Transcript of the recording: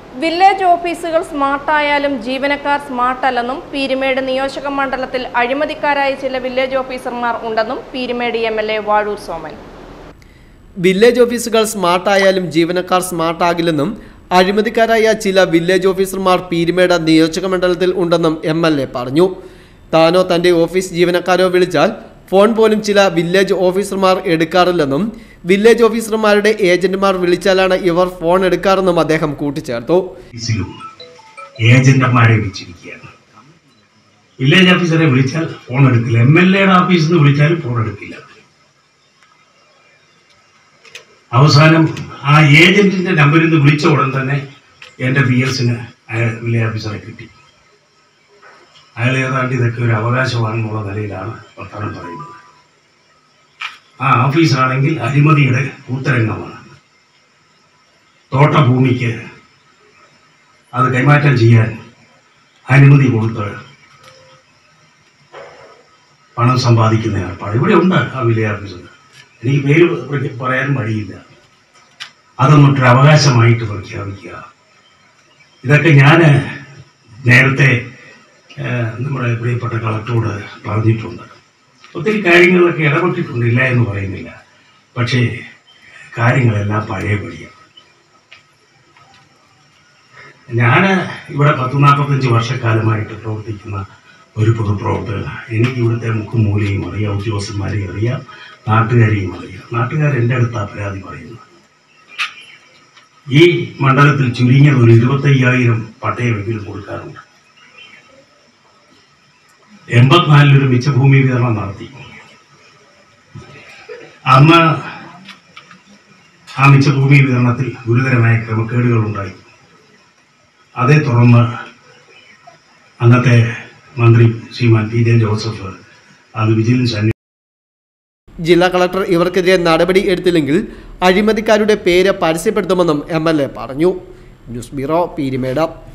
village ഓഫീസുകൾ സ്മാർട്ടായാലും ജീവനക്കാർ സ്മാർട്ടല്ലെന്നും പീരുമേട് നിയോജക മണ്ഡലത്തിൽ അഴിമതിക്കാരായ ചില വില്ലേജ് ഓഫീസർമാർ ഉണ്ടെന്നും Peerumedu M L A Vazhoor Soman village ഓഫീസുകൾ സ്മാർട്ടായാലും ജീവനക്കാർ സ്മാർട്ടാകില്ലെന്നും അഴിമതിക്കാരായ ചില വില്ലേജ് ഓഫീസർമാർ പീരുമേട് നിയോജക മണ്ഡലത്തിൽ ഉണ്ടെന്നും എം എൽ എ പറഞ്ഞു താനോ തന്റെ ഓഫീസ് ജീവനക്കാരോ വിളിച്ചാൽ ഫോൺ പോലും ചില വില്ലേജ് ഓഫീസർമാർ എടുക്കാറില്ലെന്നും വില്ലേജ് ഓഫീസർമാരുടെ ഏജന്റുമാർ വിളിച്ചാലാണ് ഇവർ ഫോൺ എടുക്കാറെന്നും അദ്ദേഹം കൂട്ടിച്ചേർത്തു ഓഫീസിലും ഏജന്റന്മാരെ വെച്ചിരിക്കുകയാണ് വില്ലേജ് ഓഫീസറെ വിളിച്ചാൽ ഫോൺ എടുക്കില്ല എം എൽ എയുടെ ഓഫീസിൽ നിന്ന് വിളിച്ചാലും ഫോൺ എടുക്കില്ല അവസാനം ആ ഏജന്റിന്റെ നമ്പറിൽ നിന്ന് വിളിച്ച ഉടൻ തന്നെ എൻ്റെ പി എസിന് വില്ലേജ് ഓഫീസറെ കിട്ടി അയാൾ ഏതാണ്ട് ഇതൊക്കെ ഒരു അവകാശമാണെന്നുള്ള നിലയിലാണ് വർത്തമാനം പറയുന്നത് ആ ഓഫീസാണെങ്കിൽ അഴിമതിയുടെ കൂത്തരംഗമാണ് തോട്ടഭൂമിക്ക് അത് കൈമാറ്റം ചെയ്യാൻ അനുമതി കൊടുത്ത് പണം സമ്പാദിക്കുന്ന ഏർപ്പാട് ഇവിടെ ഉണ്ട് ആ വില്ലേജ് ഓഫീസർ എനിക്ക് പേര് പ്രഖ്യ- പറയാൻ മടിയില്ല അതൊന്നിട്ടൊരു അവകാശമായിട്ട് പ്രഖ്യാപിക്കുക ഇതൊക്കെ ഞാൻ നേരത്തെ ഏഹ്, നമ്മുടെ പ്രിയപ്പെട്ട കളക്ടറോട് പറഞ്ഞിട്ടുണ്ട് ഒത്തിരി കാര്യങ്ങളിലൊക്കെ ഇടപെട്ടിട്ടുണ്ടില്ല എന്ന് പറയുന്നില്ല പക്ഷേ കാര്യങ്ങളെല്ലാം പഴയപടിയാണ് ഞാൻ ഇവിടെ പത്ത് നാൽപ്പത്തഞ്ച് വർഷക്കാലമായിട്ട് പ്രവർത്തിക്കുന്ന ഒരു പൊതുപ്രവർത്തകനാണ് എനിക്ക് ഇവിടുത്തെ മുക്കും മൂലയും അറിയാം ഉദ്യോഗസ്ഥന്മാരെയും അറിയാം നാട്ടുകാരെയും അറിയാം നാട്ടുകാർ എൻ്റെ അടുത്താ പരാതി പറയുന്നത് ഈ മണ്ഡലത്തിൽ ചുരുങ്ങിയത് ഒരു ഇരുപത്തയ്യായിരം പട്ടയമെങ്കിലും കൊടുക്കാറുണ്ട് എൺപത്തിനാലിലൊരു മിച്ചഭൂമി വിതരണം നടത്തി അന്ന് ആ മിച്ചഭൂമി വിതരണത്തിൽ ഗുരുതരമായ ക്രമക്കേടുകൾ ഉണ്ടായി അതേ തുടർന്ന് അന്നത്തെ മന്ത്രി ശ്രീമാൻ പി ജെ ജോസഫ് അത് വിജിലൻസ് അന്വേഷണം ജില്ലാ കളക്ടർ ഇവർക്കെതിരെ നടപടി എടുത്തില്ലെങ്കിൽ അഴിമതിക്കാരുടെ പേര് പരസ്യപ്പെടുത്തുമെന്നും എം എൽ എ പറഞ്ഞു ന്യൂസ് ബ്യൂറോ പീരിമേട്